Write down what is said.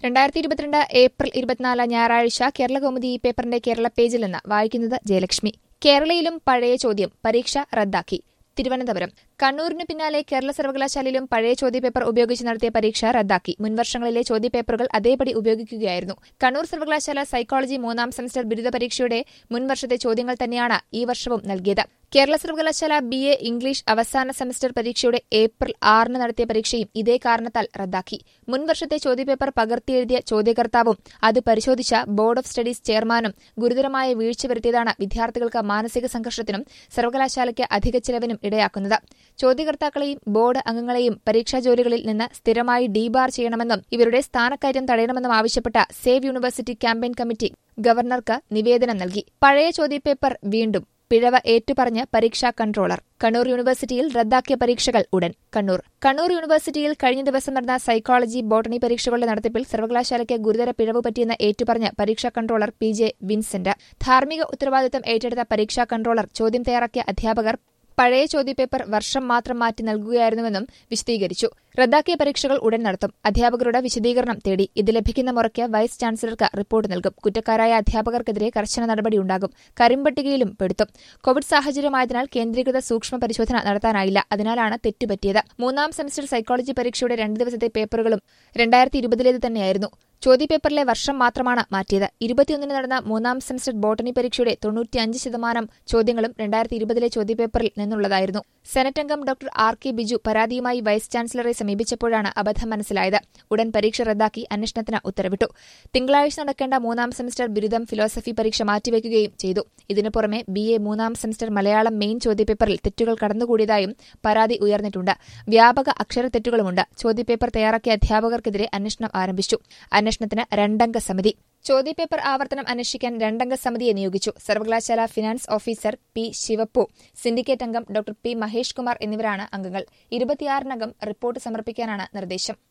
രണ്ടായിരത്തി ഇരുപത്തിരണ്ട് ഏപ്രിൽ ഇരുപത്തിനാല് ഞായറാഴ്ച കേരളകൗമുദി ഈ പേപ്പറിന്റെ കേരള പേജിൽ നിന്ന് വായിക്കുന്നത് ജയലക്ഷ്മി കേരളയിലും പഴയ ചോദ്യം പരീക്ഷ റദ്ദാക്കി തിരുവനന്തപുരം കണ്ണൂരിന് പിന്നാലെ കേരള സർവകലാശാലയിലും പഴയ ചോദ്യപേപ്പർ ഉപയോഗിച്ച് നടത്തിയ പരീക്ഷ റദ്ദാക്കി മുൻവർഷങ്ങളിലെ ചോദ്യപേപ്പറുകൾ അതേപടി ഉപയോഗിക്കുകയായിരുന്നു കണ്ണൂർ സർവകലാശാല സൈക്കോളജി മൂന്നാം സെമസ്റ്റർ ബിരുദ പരീക്ഷയുടെ മുൻവർഷത്തെ ചോദ്യങ്ങൾ തന്നെയാണ് ഈ വർഷവും നൽകിയത് കേരള സർവകലാശാല ബി എ ഇംഗ്ലീഷ് അവസാന സെമസ്റ്റർ പരീക്ഷയുടെ ഏപ്രിൽ ആറിന് നടത്തിയ പരീക്ഷയും ഇതേ കാരണത്താൽ റദ്ദാക്കി മുൻവർഷത്തെ ചോദ്യപേപ്പർ പകർത്തിയെഴുതിയ ചോദ്യകർത്താവും അത് പരിശോധിച്ച ബോർഡ് ഓഫ് സ്റ്റഡീസ് ചെയർമാനും ഗുരുതരമായ വീഴ്ച വരുത്തിയതാണ് വിദ്യാർത്ഥികൾക്ക് മാനസിക സംഘർഷത്തിനും സർവകലാശാലയ്ക്ക് അധിക ചെലവിനും ഇടയാക്കുന്നത് ചോദ്യകർത്താക്കളെയും ബോർഡ് അംഗങ്ങളെയും പരീക്ഷാ ജോലികളിൽ നിന്ന് സ്ഥിരമായി ഡീബാർ ചെയ്യണമെന്നും ഇവരുടെ സ്ഥാനക്കയറ്റം തടയണമെന്നും ആവശ്യപ്പെട്ട സേവ് യൂണിവേഴ്സിറ്റി ക്യാമ്പയിൻ കമ്മിറ്റി ഗവർണർക്ക് നിവേദനം നൽകി പഴയ ചോദ്യപേപ്പർ വീണ്ടും പിഴവ് ഏറ്റുപറഞ്ഞ് പരീക്ഷാ കൺട്രോളർ കണ്ണൂർ യൂണിവേഴ്സിറ്റിയിൽ റദ്ദാക്കിയ പരീക്ഷകൾ ഉടൻ കണ്ണൂർ കണ്ണൂർ യൂണിവേഴ്സിറ്റിയിൽ കഴിഞ്ഞ ദിവസം നടന്ന സൈക്കോളജി ബോട്ടണി പരീക്ഷകളുടെ നടത്തിപ്പിൽ സർവകലാശാലയ്ക്ക് ഗുരുതര പിഴവ് പറ്റിയെന്ന് ഏറ്റുപറഞ്ഞ് പരീക്ഷാ കൺട്രോളർ പി ജെ വിൻസെന്റ് ധാർമ്മിക ഉത്തരവാദിത്തം ഏറ്റെടുത്ത പരീക്ഷാ കൺട്രോളർ ചോദ്യം തയ്യാറാക്കിയ അധ്യാപകർ പഴയ ചോദ്യപേപ്പർ വർഷം മാത്രം മാറ്റി നൽകുകയായിരുന്നുവെന്നും വിശദീകരിച്ചു റദ്ദാക്കിയ പരീക്ഷകൾ ഉടൻ നടത്തും അധ്യാപകരുടെ വിശദീകരണം തേടി ഇത് ലഭിക്കുന്ന മുറയ്ക്ക് വൈസ് ചാൻസലർക്ക് റിപ്പോർട്ട് നൽകും കുറ്റക്കാരായ അധ്യാപകർക്കെതിരെ കർശന നടപടിയുണ്ടാകും കരിമ്പട്ടികയിലും പെടുത്തും കോവിഡ് സാഹചര്യമായതിനാൽ കേന്ദ്രീകൃത സൂക്ഷ്മ പരിശോധന നടത്താനായില്ല അതിനാലാണ് തെറ്റുപറ്റിയത് മൂന്നാം സെമസ്റ്റർ സൈക്കോളജി പരീക്ഷയുടെ രണ്ട് ദിവസത്തെ പേപ്പറുകളും രണ്ടായിരത്തി ഇരുപതിലേത് തന്നെയായിരുന്നു ചോദ്യപേപ്പറിലെ വർഷം മാത്രമാണ് മാറ്റിയത് ഇരുപത്തിയൊന്നിന് നടന്ന മൂന്നാം സെമസ്റ്റർ ബോട്ടണി പരീക്ഷയുടെ തൊണ്ണൂറ്റിയഞ്ച് ശതമാനം ചോദ്യങ്ങളും രണ്ടായിരത്തി ഇരുപതിലെ ചോദ്യപേപ്പറിൽ നിന്നുള്ളതായിരുന്നു സെനറ്റ് അംഗം ഡോക്ടർ ആർ കെ ബിജു പരാതിയുമായി വൈസ് ചാൻസലറെ സമീപിച്ചപ്പോഴാണ് അബദ്ധം മനസ്സിലായത് ഉടൻ പരീക്ഷ റദ്ദാക്കി അന്വേഷണത്തിന് ഉത്തരവിട്ടു തിങ്കളാഴ്ച നടക്കേണ്ട മൂന്നാം സെമസ്റ്റർ ബിരുദം ഫിലോസഫി പരീക്ഷ മാറ്റിവെക്കുകയും ചെയ്തു ഇതിനു പുറമെ ബി എ മൂന്നാം സെമസ്റ്റർ മലയാളം മെയിൻ ചോദ്യപേപ്പറിൽ തെറ്റുകൾ കടന്നുകൂടിയതായും പരാതി ഉയർന്നിട്ടുണ്ട് വ്യാപക അക്ഷരത്തെറ്റുകളുമുണ്ട് ചോദ്യപേപ്പർ തയ്യാറാക്കിയ അധ്യാപകർക്കെതിരെ അന്വേഷണം ആരംഭിച്ചു അന്വേഷണത്തിന് രണ്ടംഗ സമിതി ചോദ്യപേപ്പർ ആവർത്തനം അന്വേഷിക്കാൻ രണ്ടംഗ സമിതിയെ നിയോഗിച്ചു സർവകലാശാല finance officer P Sivappu syndicate അംഗം ഡോക്ടർ പി മഹേഷ് കുമാർ എന്നിവരാണ് അംഗങ്ങൾ ഇരുപത്തിയാറിനകം റിപ്പോർട്ട് സമർപ്പിക്കാനാണ് നിർദ്ദേശം